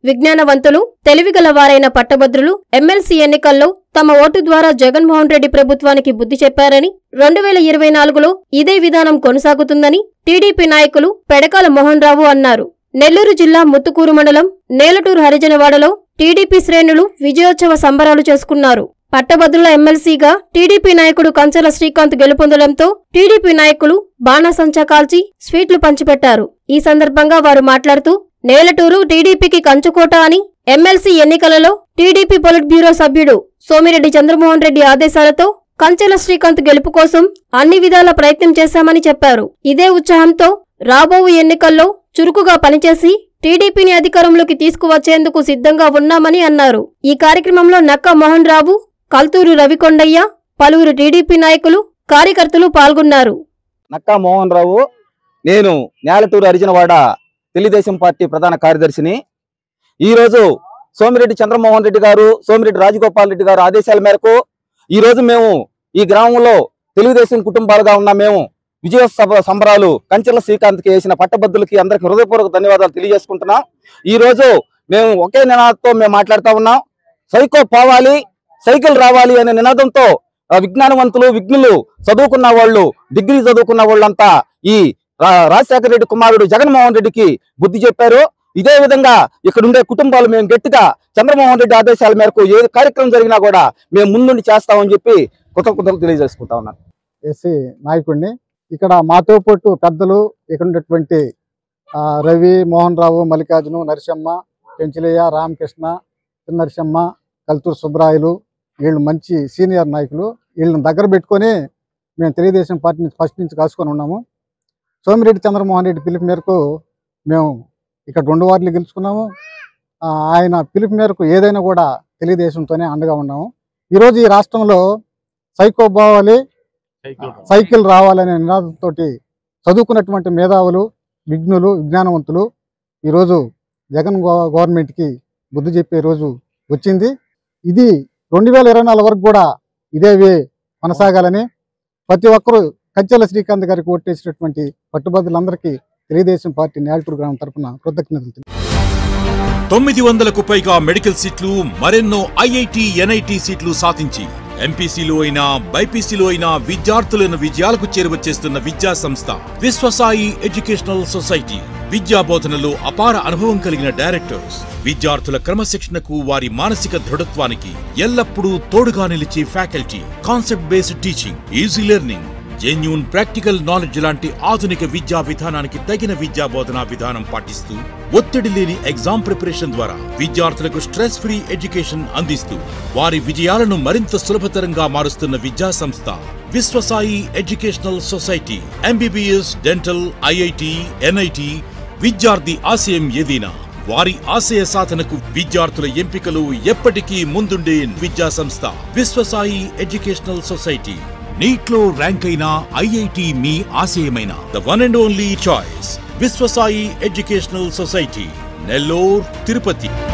విజ్ఞానవంతులు తెలివిగల వారైన పట్టభద్రులు ఎమ్మెల్సీ ఎన్నికల్లో తమ ఓటు ద్వారా జగన్మోహన్ రెడ్డి ప్రభుత్వానికి బుద్ధి చెప్పారని రెండు వేల ఇరవై నాలుగులో ఇదే విధానం కొనసాగుతుందని టీడీపీ నాయకులు పెడకాల మోహన్ రావు అన్నారు నెల్లూరు జిల్లా ముత్తుకూరు మండలం నేలటూరు హరిజనవాడలో టీడీపీ శ్రేణులు విజయోత్సవ సంబరాలు చేసుకున్నారు పట్టభద్రుల ఎమ్మెల్సీగా టీడీపీ నాయకుడు కంచెల శ్రీకాంత్ గెలుపొందడంతో టీడీపీ నాయకులు బాణాసంచా కాల్చి స్వీట్లు పంచిపెట్టారు ఈ సందర్భంగా వారు మాట్లాడుతూ నేలటూరు టీడీపీకి కంచుకోట అని ఎమ్మెల్సీ ఎన్నికలలో టీడీపీ పొలిట్ బ్యూరో సభ్యుడు సోమిరెడ్డి చంద్రమోహన్ రెడ్డి ఆదేశాలతో కంచెల శ్రీకాంత్ గెలుపు కోసం అన్ని విధాల ప్రయత్నం చేశామని చెప్పారు ఇదే ఉత్సాహంతో రాబోవు ఎన్నికల్లో చురుకుగా పనిచేసి టీడీపీని అధికారంలోకి తీసుకువచ్చేందుకు సిద్ధంగా ఉన్నామని అన్నారు ఈ కార్యక్రమంలో నక్క మోహన్ రావు కల్తూరు రవికొండయ్య పలువురు టీడీపీ నాయకులు కార్యకర్తలు పాల్గొన్నారు నక్కా మోహన్ రావు నేను నేలటూరు అరిజనవాడ తెలుగుదేశం పార్టీ ప్రధాన కార్యదర్శిని ఈరోజు సోమిరెడ్డి చంద్రమోహన్ రెడ్డి గారు సోమిరెడ్డి రాజగోపాల్ రెడ్డి గారు ఆదేశాల మేరకు ఈ రోజు మేము ఈ గ్రామంలో తెలుగుదేశం కుటుంబాలుగా ఉన్న మేము విజయోత్సవ సంబరాలు కంచెల శ్రీకాంత్కి వేసిన పట్టభద్రులకి అందరికి హృదయపూర్వక ధన్యవాదాలు తెలియజేసుకుంటున్నాం ఈ రోజు మేము ఒకే నినాదంతో మేము మాట్లాడుతా ఉన్నాం సైకో పోవాలి సైకిల్ రావాలి అనే నినాదంతో ఆ విజ్ఞానవంతులు విఘ్నులు చదువుకున్న వాళ్ళు డిగ్రీ చదువుకున్న వాళ్ళంతా ఈ రా- రాజశేఖర రెడ్డి కుమారుడు జగన్మోహన్ రెడ్డికి బుద్ధి చెప్పారు ఇదే విధంగా ఇక్కడ ఉండే కుటుంబాలు మేము గట్టిగా చంద్రమోహన్ రెడ్డి ఆదేశాల మేరకు ఏ కార్యక్రమం జరిగినా కూడా మేము ముందుండి చేస్తామని చెప్పి కృతజ్ఞతలు తెలియజేసుకుంటా ఉన్నాను ఎస్సీ నాయకుడిని ఇక్కడ మాతో పాటు పెద్దలు ఇక్కడ ఉన్నటువంటి ఆ, రవి మోహన్ రావు మల్లికార్జును నరసమ్మ పెంచలయ్య రామకృష్ణ నరసమ్మ కల్తూరు సుబ్రాయులు వీళ్ళు మంచి సీనియర్ నాయకులు వీళ్ళని దగ్గర పెట్టుకొని మేము తెలుగుదేశం పార్టీని ఫస్ట్ నుంచి కాసుకొని ఉన్నాము సోమిరెడ్డి చంద్రమోహన్ రెడ్డి పిలుపు మేరకు మేము ఇక్కడ రెండు వార్డులు గెలుచుకున్నాము ఆ, ఆయన పిలుపు మేరకు ఏదైనా కూడా తెలుగుదేశంతోనే అండగా ఉన్నాము ఈరోజు ఈ రాష్ట్రంలో సైకో బావాలి సైకిల్ రావాలనే నినాదంతో చదువుకున్నటువంటి మేధావులు విఘ్నులు విజ్ఞానవంతులు ఈరోజు జగన్ గవ- గవర్నమెంట్కి బుద్ధి చెప్పే రోజు వచ్చింది ఇది రెండు వేల ఇరవై నాలుగు వరకు కూడా ఇదే వే కొనసాగాలని ప్రతి ఒక్కరూ కంచెల శ్రీకాంత్ గారికి ఓటేసినటువంటి పట్టుబద్దులందరికీ తెలుగుదేశం పార్టీ నేల్టూరు గ్రామం తరపున కృతజ్ఞతలు తెలియ- తొమ్మిది వందలకు పైగా మెడికల్ సీట్లు మరెన్నో ఐఐటి ఎన్ఐటి సీట్లు సాధించి ఎంపీసీలో అయినా బైపీసీలో అయినా విద్యార్థులను విజయాలకు చేరువచేస్తున్న విద్యా సంస్థ విశ్వసాయి ఎడ్యుకేషనల్ సొసైటీ విద్యా బోధనలో అపార అనుభవం కలిగిన డైరెక్టర్స్ విద్యార్థుల క్రమశిక్షణకు వారి మానసిక దృఢత్వానికి ఎల్లప్పుడూ తోడుగా నిలిచే faculty concept based teaching easy learning genuine practical knowledge లాంటి ఆధునిక విద్యా విధానానికి తగిన విద్యా బోధనా విధానం పాటిస్తూ ఒత్తిడి లేని ఎగ్జామ్ ప్రిపరేషన్ ద్వారా విద్యార్థులకు స్ట్రెస్ ఫ్రీ ఎడ్యుకేషన్ అందిస్తూ వారి విజయాలను మరింత సులభతరంగా మారుస్తున్న విద్యా సంస్థ Viswasai educational society MBBS dental IIT NIT విద్యార్థి ఆశయం ఏదైనా వారి ఆశయ సాధనకు విద్యార్థుల ఎంపికలు ఎప్పటికీ ముందుండే విద్యా సంస్థ విశ్వసాయి ఎడ్యుకేషనల్ సొసైటీ నీట్ లో ర్యాంక్ అయిన ఐఐటి మీ ఆశయమైన the one and only choice Viswasai educational society Nellore Tirupati